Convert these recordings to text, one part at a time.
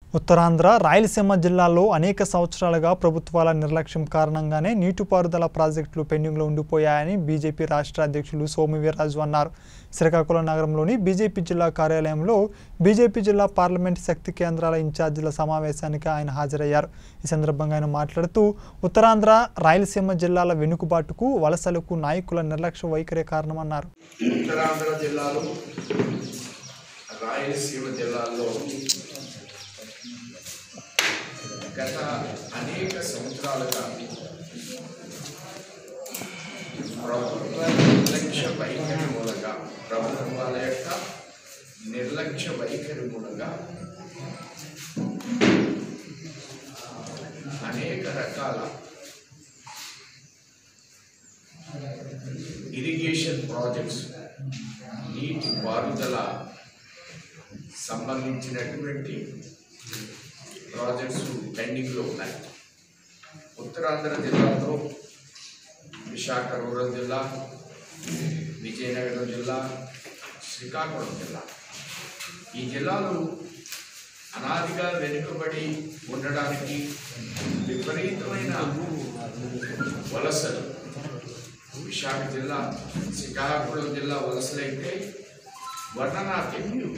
ఉత్తరాంధ్ర రాయలసీమ జిల్లాల్లో అనేక సంవత్సరాలుగా ప్రభుత్వాల నిర్లక్ష్యం కారణంగానే నీటిపారుదల ప్రాజెక్టులు పెండింగ్లో ఉండిపోయాయని బీజేపీ రాష్ట్ర అధ్యక్షులు సోము వీర్రాజు అన్నారు శ్రీకాకుళం నగరంలోని బీజేపీ జిల్లా కార్యాలయంలో బీజేపీ జిల్లా పార్లమెంట్ శక్తి కేంద్రాల ఇన్ఛార్జీల సమావేశానికి ఆయన హాజరయ్యారు ఈ సందర్భంగా ఆయన మాట్లాడుతూ ఉత్తరాంధ్ర రాయలసీమ జిల్లాల వెనుకబాటుకు వలసలకు నాయకుల నిర్లక్ష్య వైఖరే కారణమన్నారు ఉత్తరాంధ్ర జిల్లాలో రాయలసీమ జిల్లాల్లో గత అనేక సంవత్సరాలుగా ప్రభుత్వ నిర్లక్ష్య వైఖరి మూలంగా ప్రభుత్వాల యొక్క నిర్లక్ష్య వైఖరి మూలంగా అనేక రకాల ఇరిగేషన్ ప్రాజెక్ట్స్ నీటి పారుదల సంబంధించినటువంటి ప్రాజెక్ట్స్ పెండింగ్లో ఉన్నాయి ఉత్తరాంధ్ర జిల్లాలో విశాఖ రూరల్ జిల్లా విజయనగరం జిల్లా శ్రీకాకుళం జిల్లా ఈ జిల్లాలు అనాదిగా వెనుకబడి ఉండడానికి విపరీతమైన వలసలు విశాఖ జిల్లా శ్రీకాకుళం జిల్లా వలసలైతే వర్ణనాతీయులు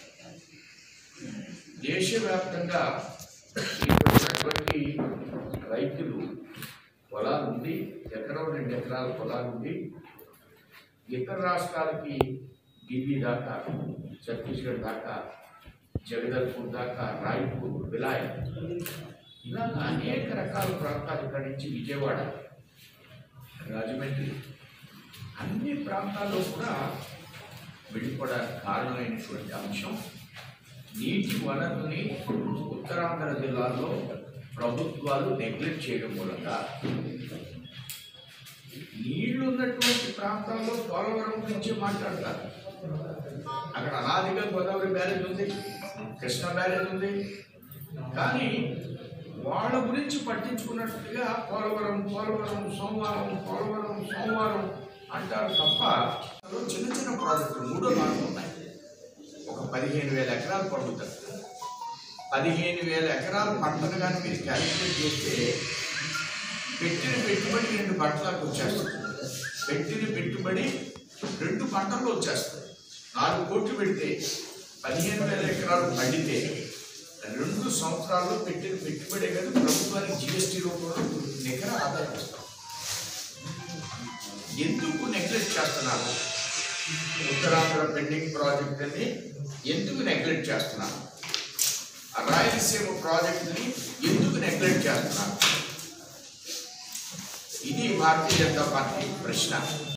దేశవ్యాప్తంగా ఇక్కడ ఉన్నటువంటి రైతులు పొలాలుండి ఎకరం రెండు ఎకరాల పొలాలుండి ఇతర రాష్ట్రాలకి ఢిల్లీ దాకా ఛత్తీస్గఢ్ దాకా జగదల్పూర్ దాకా రాయ్పూర్ విలాయ్ ఇలాగ అనేక రకాల ప్రాంతాలు ఇక్కడి నుంచి విజయవాడ రాజమండ్రి అన్ని ప్రాంతాల్లో కూడా వెళ్ళిపోవడానికి కారణమైనటువంటి అంశం నీటి వనరుల్ని ఉత్తరాంధ్ర జిల్లాలో ప్రభుత్వాలు నెగ్లెక్ట్ చేయడం మూలంగా నీళ్లు ఉన్నటువంటి ప్రాంతాల్లో పోలవరం గురించి మాట్లాడతారు అక్కడ అనాదిగా గోదావరి బ్యారేజ్ ఉంది కృష్ణ బ్యారేజ్ ఉంది కానీ వాళ్ళ గురించి పట్టించుకున్నట్టుగా పోలవరం పోలవరం సోమవారం పోలవరం సోమవారం అంటారు తప్ప అందులో చిన్న చిన్న ప్రాజెక్టులు మూడో నాలుగు ఉన్నాయి ఒక పదిహేను వేల ఎకరాలు పండుతుంది పదిహేను వేల ఎకరాల పంటను కానీ మీరు క్యాలిక్యులేట్ చేస్తే పెట్టిన పెట్టుబడి రెండు పంటలకు వచ్చేస్తుంది పెట్టిన పెట్టుబడి రెండు పంటల్లో వచ్చేస్తుంది నాలుగు కోట్లు పెడితే పదిహేను వేల ఎకరాలు పండితే రెండు సంవత్సరాల్లో పెట్టిన పెట్టుబడే కదా ప్రభుత్వానికి జిఎస్టీ రూపంలో నికర ఆదాయం వస్తాం ఎందుకు నెగ్లెక్ట్ చేస్తున్నారు ఉత్తరాంధ్ర పెండింగ్ ప్రాజెక్ట్ అని ఎందుకు నెగ్లెక్ట్ చేస్తున్నారు ఆ రాయలసీమ ప్రాజెక్టుని ఎందుకు నెగ్లెక్ట్ చేస్తున్నారు ఇది భారతీయ జనతా పార్టీ ప్రశ్న